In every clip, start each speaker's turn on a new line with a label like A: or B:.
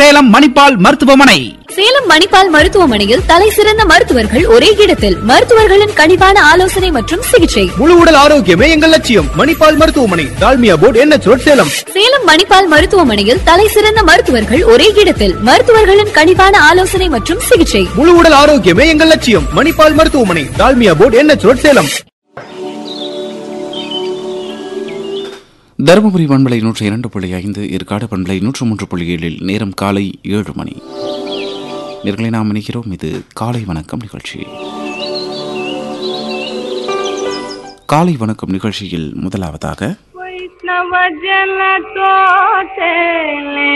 A: சேலம் மணிப்பால் மருத்துவமனை
B: சேலம் மணிப்பால் மருத்துவமனையில் தலை சிறந்த மருத்துவர்கள் ஒரே இடத்தில் மருத்துவர்களின் கனிவான ஆலோசனை மற்றும் சிகிச்சை
C: முழு உடல் ஆரோக்கியமே எங்கள் லட்சியம் மணிப்பால் மருத்துவமனை Dalmia board NH road Salem
B: Salem Manipal மருத்துவமனையில் தலை சிறந்த மருத்துவர்கள் ஒரே இடத்தில் மருத்துவர்களின் கனிவான ஆலோசனை மற்றும் சிகிச்சை
C: முழு உடல் ஆரோக்கியமே எங்கள் லட்சியம் மணிப்பால் மருத்துவமனை Dalmia board NH road Salem
D: Dharmapuri பண்பலை நூற்றி இரண்டு புள்ளி ஐந்து ஏற்காடு பண்பலை நூற்று மூன்று புள்ளி ஏழில் நேரம் காலை ஏழு மணி நேர்களை நாம் இணைகிறோம் இது காலை வணக்கம் நிகழ்ச்சி காலை வணக்கம் நிகழ்ச்சியில் முதலாவதாக
E: वैष्णव जन तो चले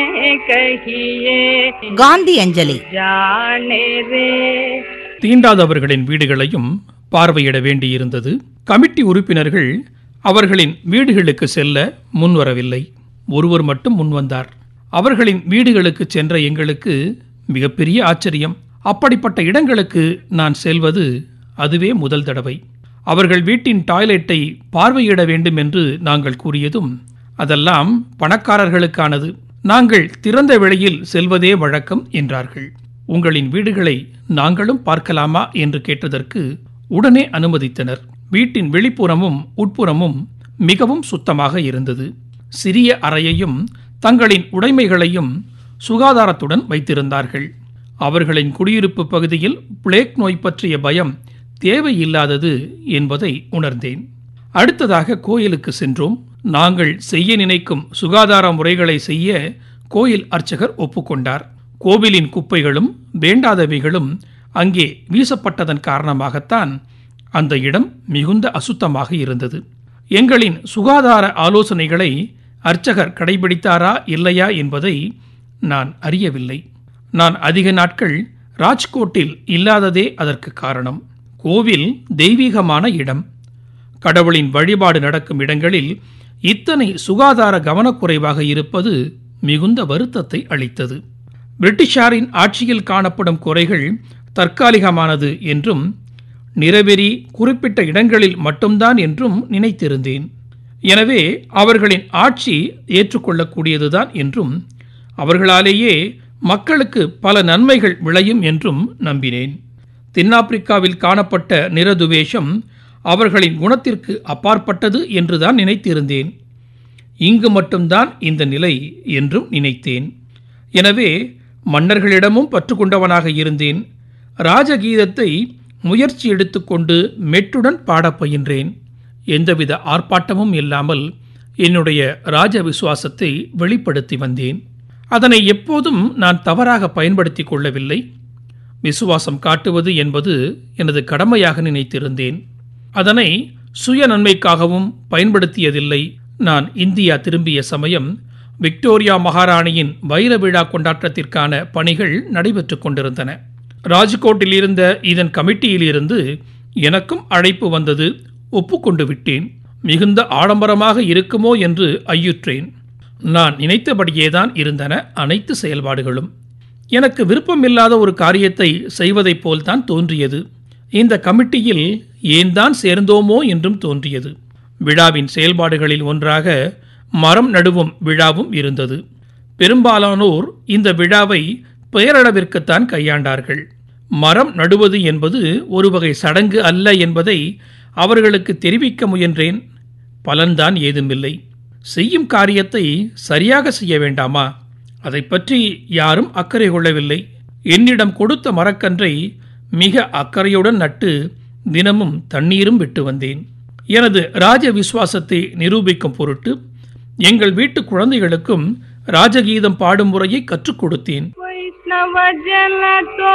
E: कहिए
F: காந்தி அஞ்சலி
E: जाने रे
G: தீண்டாதவர்களின் வீடுகளையும் பார்வையிட வேண்டியிருந்தது கமிட்டி உறுப்பினர்கள் அவர்களின் வீடுகளுக்கு செல்ல முன்வரவில்லை ஒருவர் மட்டும் முன்வந்தார் அவர்களின் வீடுகளுக்கு சென்ற எங்களுக்கு மிகப்பெரிய ஆச்சரியம் அப்படிப்பட்ட இடங்களுக்கு நான் செல்வது அதுவே முதல் தடவை அவர்கள் வீட்டின் டாய்லெட்டை பார்வையிட வேண்டும் என்று நாங்கள் கூறியதும் அதெல்லாம் பணக்காரர்களுக்கானது நாங்கள் திறந்த வெளியில் செல்வதே வழக்கம் என்றார்கள் உங்களின் வீடுகளை நாங்களும் பார்க்கலாமா என்று கேட்டதற்கு உடனே அனுமதித்தனர் வீட்டின் வெளிப்புறமும் உட்புறமும் மிகவும் சுத்தமாக இருந்தது சிறிய அறையையும் தங்களின் உடைமைகளையும் சுகாதாரத்துடன் வைத்திருந்தார்கள் அவர்களின் குடியிருப்பு பகுதியில் பிளேக் நோய் பற்றிய பயம் தேவையில்லாதது என்பதை உணர்ந்தேன் அடுத்ததாக கோயிலுக்கு சென்றோம் நாங்கள் செய்ய நினைக்கும் சுகாதார முறைகளை செய்ய கோயில் அர்ச்சகர் ஒப்புக்கொண்டார் கோவிலின் குப்பைகளும் வேண்டாதவைகளும் அங்கே வீசப்பட்டதன் காரணமாகத்தான் அந்த இடம் மிகுந்த அசுத்தமாக இருந்தது எங்களின் சுகாதார ஆலோசனைகளை அர்ச்சகர் கடைபிடித்தாரா இல்லையா என்பதை நான் அறியவில்லை நான் அதிக நாட்கள் ராஜ்கோட்டில் இல்லாததே அதற்கு காரணம் கோவில் தெய்வீகமான இடம் கடவுளின் வழிபாடு நடக்கும் இடங்களில் இத்தனை சுகாதார கவனக்குறைவாக இருப்பது மிகுந்த வருத்தத்தை அளித்தது பிரிட்டிஷாரின் ஆட்சியில் காணப்படும் குறைகள் தற்காலிகமானது என்றும் நிறவெறி குறிப்பிட்ட இடங்களில் மட்டும்தான் என்றும் நினைத்திருந்தேன் எனவே அவர்களின் ஆட்சி ஏற்றுக்கொள்ளக்கூடியதுதான் என்றும் அவர்களாலேயே மக்களுக்கு பல நன்மைகள் விளையும் என்றும் நம்பினேன் தென்னாப்பிரிக்காவில் காணப்பட்ட நிறதுவேஷம் அவர்களின் குணத்திற்கு அப்பாற்பட்டது என்றுதான் நினைத்திருந்தேன் இங்கு மட்டும்தான் இந்த நிலை என்றும் நினைத்தேன் எனவே மன்னர்களிடமும் பற்று கொண்டவனாக இருந்தேன் ராஜகீதத்தை முயற்சி எடுத்துக்கொண்டு மெட்டுடன் பாடப் பயின்றேன் எந்தவித ஆர்ப்பாட்டமும் இல்லாமல் என்னுடைய ராஜ விசுவாசத்தை வெளிப்படுத்தி வந்தேன் அதனை எப்போதும் நான் தவறாக பயன்படுத்திக் கொள்ளவில்லை விசுவாசம் காட்டுவது என்பது எனது கடமையாக நினைத்திருந்தேன் அதனை சுய நன்மைக்காகவும் பயன்படுத்தியதில்லை நான் இந்தியா திரும்பிய சமயம் விக்டோரியா மகாராணியின் வைர விழா கொண்டாட்டத்திற்கான பணிகள் நடைபெற்றுக் கொண்டிருந்தன ராஜ்கோட்டில் இருந்த இதன் கமிட்டியிலிருந்து எனக்கும் அழைப்பு வந்தது ஒப்புக்கொண்டு விட்டேன் மிகுந்த ஆடம்பரமாக இருக்குமோ என்று ஐயுற்றேன் நான் நினைத்தபடியேதான் இருந்தன அனைத்து செயல்பாடுகளும் எனக்கு விருப்பமில்லாத ஒரு காரியத்தை செய்வதைப் போல்தான் தோன்றியது இந்த கமிட்டியில் ஏன் தான் சேர்ந்தோமோ என்றும் தோன்றியது விழாவின் செயல்பாடுகளில் ஒன்றாக மரம் நடுவும் விழாவும் இருந்தது பெரும்பாலானோர் இந்த விழாவை பெயரளவிற்குத்தான் கையாண்டார்கள் மரம் நடுவது என்பது ஒரு வகை சடங்கு அல்ல என்பதை அவர்களுக்கு தெரிவிக்க முயன்றேன் பலன்தான் ஏதுமில்லை செய்யும் காரியத்தை சரியாக செய்ய வேண்டாமா அதை பற்றி யாரும் அக்கறை கொள்ளவில்லை என்னிடம் கொடுத்த மரக்கன்றை மிக அக்கறையுடன் நட்டு தினமும் தண்ணீரும் விட்டு வந்தேன் எனது ராஜ விசுவாசத்தை நிரூபிக்கும் பொருட்டு எங்கள் வீட்டு குழந்தைகளுக்கும் ராஜகீதம் பாடும் முறையை கற்றுக் கொடுத்தேன்
E: वैष्णव जन तो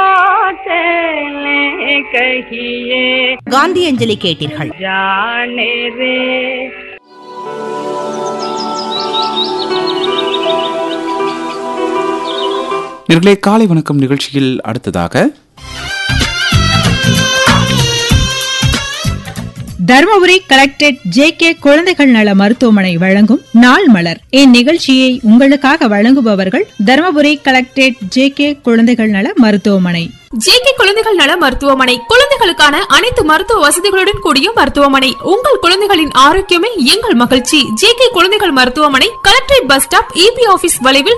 E: चले कहिए
F: காந்தி அஞ்சலி கேட்டீர்கள்
E: जाने रे
D: நேர்களே காலை வணக்கம் நிகழ்ச்சியில் அடுத்ததாக
H: தருமபுரி கலெக்டரேட் ஜே கே குழந்தைகள் நல மருத்துவமனை வழங்கும் நாள் மலர் இந்நிகழ்ச்சியை உங்களுக்காக வழங்குபவர்கள் தருமபுரி கலெக்டரேட் ஜே கே குழந்தைகள் நல மருத்துவமனை
I: ஜேகே குழந்தைகள் நல மருத்துவமனை குழந்தைகளுக்கான அனைத்து மருத்துவ வசதிகளுடன் கூடிய மருத்துவமனை உங்கள் குழந்தைகளின் ஆரோக்கியமே எங்கள் மகிழ்ச்சி ஜேகே குழந்தைகள் மருத்துவமனை collectorate bus stop EB office வளைவில்